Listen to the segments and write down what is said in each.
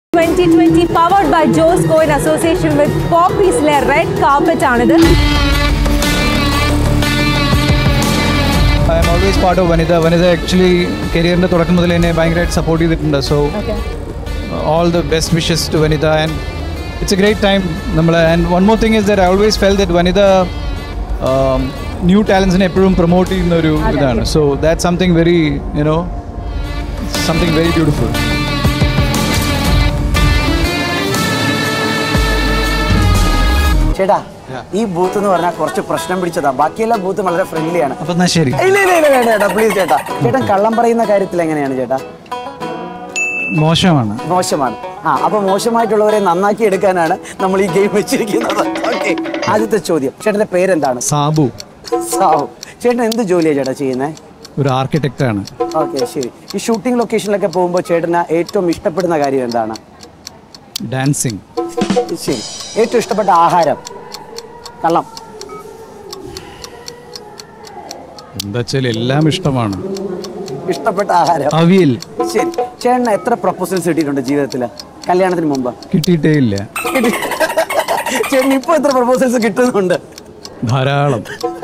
2020 powered by Josco in association with Poppy'sലെ red carpet ആണിത് I am always part of Vanitha Vanitha actually കരിയറിൻ്റെ തുടക്കം മുതൽ എന്നെ ഭയങ്കരമായിട്ട് സപ്പോർട്ട് ചെയ്തിട്ടുണ്ട് so all the best wishes to Vanitha and it's a great time നമ്മൾ and one more thing is that I always felt that Vanitha new ടാലൻസിനെ എപ്പോഴും പ്രൊമോട്ട് ചെയ്യുന്ന ഒരു ഇതാണ് so that something very you know something very beautiful ചേട്ടാ ഈ booth എന്ന് പറഞ്ഞാൽ കുറച്ച് പ്രശ്നം പിടിച്ചതാ ബാക്കിയെല്ലാ ബൂത്തും വളരെ ഫ്രണ്ട്ലിയാണ് അപ്പം എന്നാൽ ശരി ഇല്ല ഇല്ല ഇല്ല വേണ്ട ചേട്ടാ പ്ലീസ് ചേട്ടാ ചേട്ടൻ കള്ളം പറയുന്ന കാര്യത്തിൽ എങ്ങനെയാണ് ചേട്ടാ മോശമാണ് മോശമാണ് ആ അപ്പൊ മോശമായിട്ടുള്ളവരെ നന്നാക്കി എടുക്കാനാണ് നമ്മൾ ഈ ഗെയിം വെച്ചിരിക്കുന്നത് ഓക്കെ ആദ്യത്തെ ചോദ്യം ചേട്ടന്റെ പേരെന്താണ് സാബു സാവു ചേട്ടൻ എന്ത് ജോലിയാണ് ചേട്ടാ ചെയ്യുന്നത് ഒരു ആർക്കിടെക്റ്റാണ് ഓക്കെ ശരി ഈ ഷൂട്ടിംഗ് ലൊക്കേഷനിലൊക്കെ പോകുമ്പോൾ ചേട്ടന് ഏറ്റവും ഇഷ്ടപ്പെടുന്ന കാര്യം എന്താണ് ഡാൻസിങ് ശരി ഏറ്റവും ഇഷ്ടപ്പെട്ട ആഹാരം കള്ളം എന്താ വെച്ചാൽ എല്ലാം ഇഷ്ടമാണ് ഇഷ്ടപ്പെട്ട ആഹാരം അവിയൽ ശരി ചേട്ടന് എത്ര പ്രപ്പോസൽസ് കിട്ടിയിട്ടുണ്ട് ജീവിതത്തിൽ കല്യാണത്തിന് മുമ്പ് കിട്ടിയിട്ടേ ഇല്ല ചേട്ടൻ ഇപ്പൊ എത്ര പ്രപ്പോസൽസ് കിട്ടുന്നുണ്ട് ധാരാളം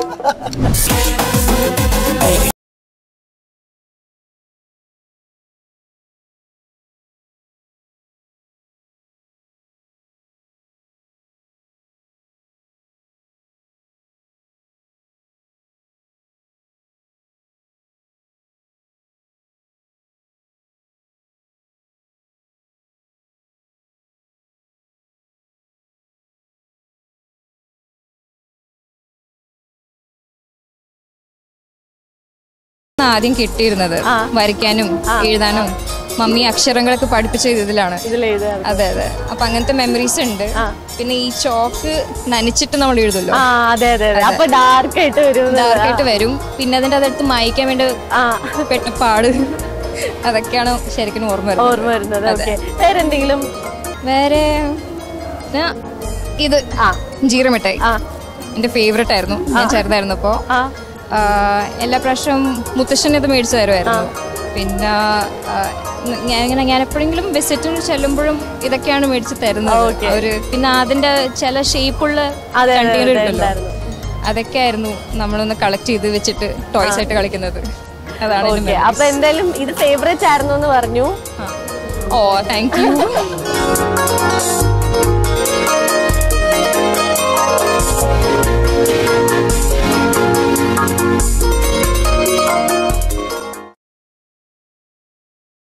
ആദ്യം കിട്ടിയിരുന്നത് വരയ്ക്കാനും എഴുതാനും മമ്മി അക്ഷരങ്ങളൊക്കെ പഠിപ്പിച്ച ഇതിലാണ് അതെ അതെ അപ്പൊ അങ്ങനത്തെ മെമ്മറീസ് ഉണ്ട് പിന്നെ ഈ ചോക്ക് നനച്ചിട്ട് നമ്മൾ എഴുതുമല്ലോ ആ അതെ അതെ അതെ അപ്പൊ ഡാർക്ക് ആയിട്ട് വരും ഡാർക്കായിട്ട് വരും പിന്നെ അതിന്റെ അതെടുത്ത് മായ്ക്കാൻ വേണ്ടി പെട്ട പാട് അതൊക്കെയാണ് ശരിക്കും ഓർമ്മ വരുന്നത്. ഓർമ്മ വരുന്നത് അതെ. ഓക്കെ വേറെന്തെങ്കിലും വേറെ ആ, ഇത് ജീരമിഠായി ആ. എന്റെ ഫേവറേറ്റ് ആയിരുന്നു ഞാൻ ചെറുതായിരുന്നപ്പോ ആ ആ, എല്ലാ പ്രാവശ്യവും മുത്തശ്ശൻ ഇത് മേടിച്ചു തരുമായിരുന്നു പിന്നെ ആ, ഞാൻ ഇങ്ങനെ ഞാൻ എപ്പോഴെങ്കിലും വിസിറ്റിന് ചെല്ലുമ്പോഴും ഇതൊക്കെയാണ് മേടിച്ച് തരുന്നത് ഒരു പിന്നെ അതിന്റെ ചില ഷേപ്പുള്ള അതെ, അതെ, കണ്ടികൾ അതെ, ഉണ്ടല്ലോ ഉണ്ടായിരുന്നു. അതൊക്കെയായിരുന്നു നമ്മളൊന്ന് കളക്ട് ചെയ്ത് വെച്ചിട്ട് ടോയ്സ് ആയിട്ട് കളിക്കുന്നത് അതാണ് ഓക്കെ അപ്പൊ എന്തായാലും ഇത് ഫേവറേറ്റ് ആയിരുന്നു എന്ന് പറഞ്ഞു ഓ താങ്ക് യു